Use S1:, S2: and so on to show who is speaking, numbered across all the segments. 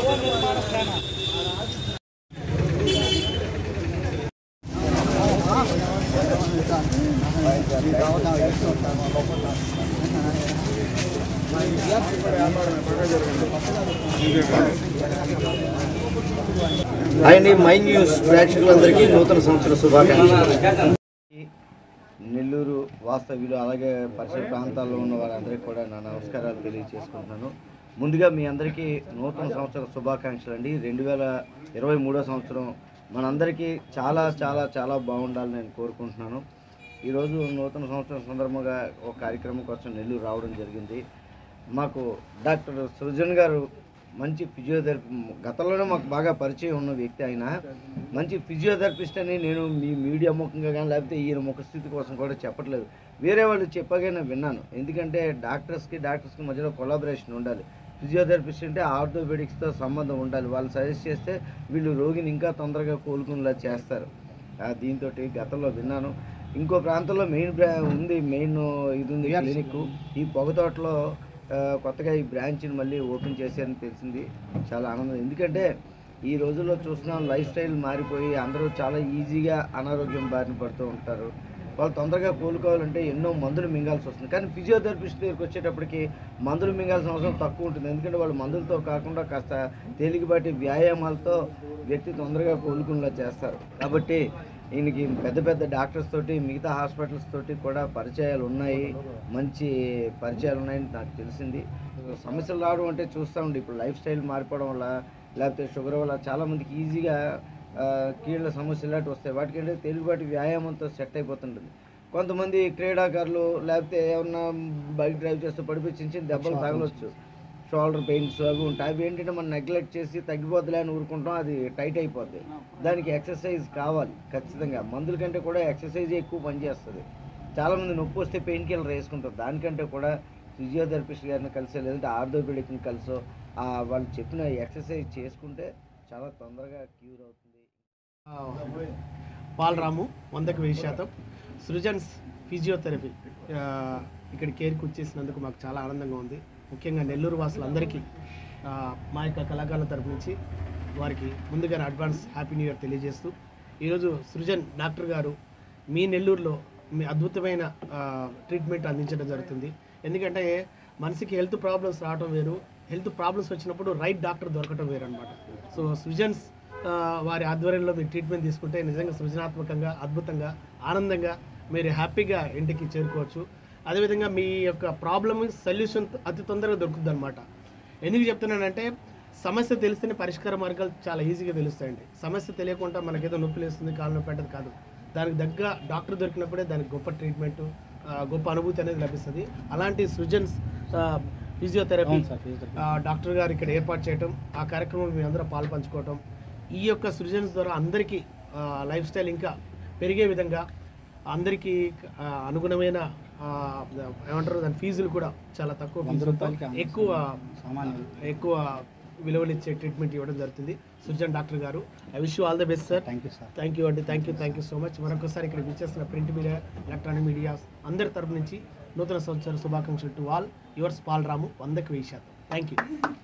S1: భవన నిర్మాణ సేన
S2: అండి మై న్యూస్ ప్రేక్షకులందరికీ నూతన సంవత్సర శుభాకాంక్షలు నెల్లూరు వాస్తవ్యులు అలాగే పరిసర ప్రాంతాల్లో ఉన్న వారందరికీ కూడా నా నమస్కారాలు తెలియజేసుకుంటున్నాను ముందుగా మీ అందరికీ నూతన సంవత్సర శుభాకాంక్షలు అండి రెండు వేల ఇరవై మూడో సంవత్సరం మనందరికీ చాలా చాలా చాలా బాగుండాలని నేను కోరుకుంటున్నాను ఈరోజు నూతన సంవత్సరం సందర్భంగా ఒక కార్యక్రమం కోసం నెల్లూరు రావడం జరిగింది మాకు డాక్టర్ సృజన్ గారు మంచి ఫిజియోథెరపీ గతంలోనే మాకు బాగా పరిచయం ఉన్న వ్యక్తి ఆయన మంచి ఫిజియోథెరపిస్ట్ అని నేను మీ మీడియా ముఖంగా కానీ లేకపోతే ఈయన ముఖస్థితి కోసం కూడా చెప్పట్లేదు వేరే వాళ్ళు చెప్పగా నేను విన్నాను ఎందుకంటే డాక్టర్స్కి డాక్టర్స్కి మధ్యలో కొలాబరేషన్ ఉండాలి ఫిజియోథెరపిస్ట్ అంటే ఆర్థోపెడిక్స్తో సంబంధం ఉండాలి వాళ్ళు సజెస్ట్ చేస్తే వీళ్ళు రోగిని ఇంకా తొందరగా కోలుకునేలా చేస్తారు దీంతో గతంలో విన్నాను ఇంకో ప్రాంతంలో మెయిన్ బ్రా ఉంది మెయిన్ ఇది ఉంది క్లినిక్ ఈ పొగతోటలో ఆ, కొత్తగా ఈ బ్రాంచ్ని మళ్ళీ ఓపెన్ చేశారని తెలిసింది చాలా ఆనందం ఎందుకంటే ఈ రోజుల్లో చూస్తున్నాం లైఫ్ స్టైల్ మారిపోయి అందరూ చాలా ఈజీగా అనారోగ్యం బారిన పడుతూ ఉంటారు వాళ్ళు తొందరగా కోలుకోవాలంటే ఎన్నో మందులు మింగాల్సి వస్తుంది కానీ ఫిజియోథెరపిస్ట్ దగ్గరికి వచ్చేటప్పటికి మందులు మింగాల్సిన అవసరం తక్కువ ఉంటుంది ఎందుకంటే వాళ్ళు మందులతో కాకుండా కాస్త తేలికపాటి వ్యాయామాలతో వ్యక్తి తొందరగా కోలుకునేలా చేస్తారు కాబట్టి ఈయనకి పెద్ద పెద్ద డాక్టర్స్ తోటి మిగతా హాస్పిటల్స్ తోటి కూడా పరిచయాలు ఉన్నాయి మంచి పరిచయాలు ఉన్నాయని నాకు తెలిసింది సమస్యలు రావడం అంటే చూస్తూ ఉండి ఇప్పుడు లైఫ్ స్టైల్ మారిపోవడం వల్ల లేకపోతే షుగర్ వల్ల చాలామందికి ఈజీగా ఆ, కీళ్ళ సమస్యలు ఇలాంటివి వస్తాయి వాటికంటే తేలికపాటి వ్యాయామంతో సెట్ అయిపోతుంటుంది కొంతమంది క్రీడాకారులు లేకపోతే ఏమన్నా బైక్ డ్రైవ్ చేస్తూ పడిపోయి చిన్న చిన్న దెబ్బలు తగలొచ్చు షోల్డర్ పెయిన్స్ అవి ఉంటాయి అవి ఏంటంటే మనం నెగ్లెక్ట్ చేసి తగ్గిపోద్దులే అని ఊరుకుంటాం అది టైట్ అయిపోద్ది దానికి ఎక్సర్సైజ్ కావాలి ఖచ్చితంగా మందుల కంటే కూడా ఎక్సర్సైజ్ ఎక్కువ పనిచేస్తుంది చాలామంది నొప్పి వస్తే పెయిన్ కిల్లర్ వేసుకుంటారు దానికంటే కూడా ఫిజియోథెరపిస్ట్ గారిని కలిసో లేదంటే ఆర్థోపెడిక్ని కలిసో ఆ వాళ్ళు చెప్పిన ఎక్సర్సైజ్ చేసుకుంటే చాలా తొందరగా క్యూర్ అవుతుంది
S3: పాలరాము వందకు వెయ్యి శాతం సృజన్స్ ఫిజియోథెరపీ ఆ, ఇక్కడ కేర్కి వచ్చేసినందుకు మాకు చాలా ఆనందంగా ఉంది ముఖ్యంగా నెల్లూరు వాసులందరికీ ఆ, మా యొక్క కళాకారుల తరపు నుంచి వారికి ముందుగానే అడ్వాన్స్ హ్యాపీ న్యూ ఇయర్ తెలియజేస్తూ ఈరోజు సృజన్ డాక్టర్ గారు మీ నెల్లూరులో మీ అద్భుతమైన ఆ, ట్రీట్మెంట్ అందించడం జరుగుతుంది ఎందుకంటే మనిషికి హెల్త్ ప్రాబ్లమ్స్ రావడం వేరు హెల్త్ ప్రాబ్లమ్స్ వచ్చినప్పుడు రైట్ డాక్టర్ దొరకటం వేరు అనమాట సో సృజన్స్ ఆ, వారి ఆధ్వర్యంలో మీరు ట్రీట్మెంట్ తీసుకుంటే నిజంగా సృజనాత్మకంగా అద్భుతంగా ఆనందంగా మీరు హ్యాపీగా ఇంటికి చేరుకోవచ్చు అదేవిధంగా మీ యొక్క ప్రాబ్లమ్ సొల్యూషన్ అతి తొందరగా దొరుకుతుంది అనమాట ఎందుకు చెప్తున్నానంటే సమస్య తెలిస్తేనే పరిష్కార మార్గాలు చాలా ఈజీగా తెలుస్తాయండి సమస్య తెలియకుండా మనకేదో నొప్పి లేస్తుంది కాలు నొప్పి అంటే కాదు దానికి తగ్గ డాక్టర్ దొరికినప్పుడే దానికి గొప్ప ట్రీట్మెంట్ గొప్ప అనుభూతి అనేది లభిస్తుంది అలాంటి సృజన్స్ ఫిజియోథెరపీ ఆ, డాక్టర్ గారు ఇక్కడ ఏర్పాటు చేయటం ఆ కార్యక్రమంలో మీ అందరూ పాలు పంచుకోవటం ఈ యొక్క సృజన్స్ ద్వారా అందరికీ ఆ, లైఫ్ స్టైల్ ఇంకా పెరిగే విధంగా అందరికీ ఆ, అనుగుణమైన ఆ, ఏమంటారు దాని ఫీజులు కూడా చాలా తక్కువ ఫీజులతో ఎక్కువ ఎక్కువ విలువలు ఇచ్చే ట్రీట్మెంట్ ఇవ్వడం జరుగుతుంది సృజన్ డాక్టర్ గారు I wish you all the best sir thank you sir thank you అండి thank you thank you so much మరొకసారి ఇక్కడ విచ్చేస్తున్న ప్రింట్ మీడియా ఎలక్ట్రానిక్ మీడియా అందరి తరపు నుంచి నూతన సంవత్సర శుభాకాంక్షలు టు ఆల్ యువర్స్ పాలరాము వందకు వెయ్యి శాతం థ్యాంక్ యూ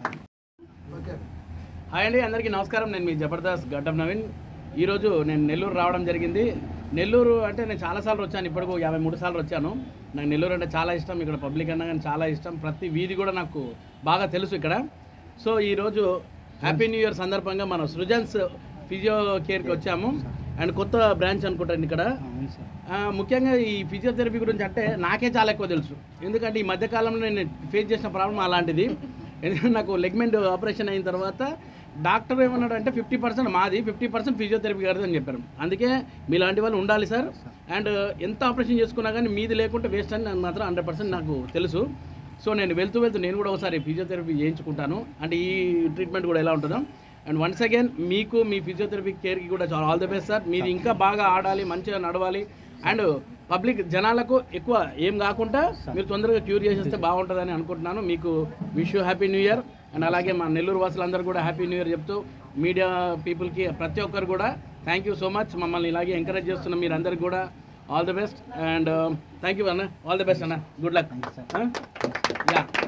S4: హాయ్ అండి అందరికీ నమస్కారం నేను మీ జబర్దస్త్ గడ్డం నవీన్ ఈరోజు నేను నెల్లూరు రావడం జరిగింది నెల్లూరు అంటే నేను చాలాసార్లు వచ్చాను ఇప్పటికు యాభై మూడు సార్లు వచ్చాను నాకు నెల్లూరు అంటే చాలా ఇష్టం ఇక్కడ పబ్లిక్ అన్నా కానీ చాలా ఇష్టం ప్రతి వీధి కూడా నాకు బాగా తెలుసు ఇక్కడ సో ఈరోజు హ్యాపీ న్యూ ఇయర్ సందర్భంగా మనం సృజన్స్ ఫిజియో కేర్కి వచ్చాము అండ్ కొత్త బ్రాంచ్ అనుకుంటాను ఇక్కడ ఆ, ముఖ్యంగా ఈ ఫిజియోథెరపీ గురించి అంటే నాకే చాలా ఎక్కువ తెలుసు ఎందుకంటే ఈ మధ్యకాలంలో నేను ఫేస్ చేసిన ప్రాబ్లం అలాంటిది ఎందుకంటే నాకు లెగ్మెంట్ ఆపరేషన్ అయిన తర్వాత డాక్టర్ ఏమన్నాడు అంటే ఫిఫ్టీ పర్సెంట్ మాది ఫిఫ్టీ పర్సెంట్ ఫిజియోథెరపీ గారిది అని చెప్పారు అందుకే మీలాంటి వాళ్ళు ఉండాలి సార్ అండ్ ఎంత ఆపరేషన్ చేసుకున్నా కానీ మీది లేకుంటే వేస్ట్ అని నాకు మాత్రం హండ్రెడ్ పర్సెంట్ నాకు తెలుసు సో నేను వెళ్తూ వెళ్తూ నేను కూడా ఒకసారి ఫిజియోథెరపీ చేయించుకుంటాను అంటే ఈ ట్రీట్మెంట్ కూడా ఎలా ఉంటుందో అండ్ వన్స్ అగైన్ మీకు మీ ఫిజియోథెరపీ కేర్కి కూడా చాలా ఆల్ ద బెస్ట్ సార్ మీది ఇంకా బాగా ఆడాలి మంచిగా నడవాలి అండ్ పబ్లిక్ జనాలకు ఎక్కువ ఏం కాకుండా మీరు తొందరగా క్యూర్ చేసేస్తే బాగుంటుందని అనుకుంటున్నాను మీకు wish you happy new year and అలాగే మా నెల్లూరు వాసులందరూ కూడా హ్యాపీ న్యూ ఇయర్ చెప్తూ మీడియా పీపుల్కి ప్రతి ఒక్కరు కూడా థ్యాంక్ యూ సో మచ్ మమ్మల్ని ఇలాగే ఎంకరేజ్ చేస్తున్న మీరు అందరికి కూడా all the best and thank you అన్న ఆల్ ద బెస్ట్ అన్న గుడ్ లక్ యా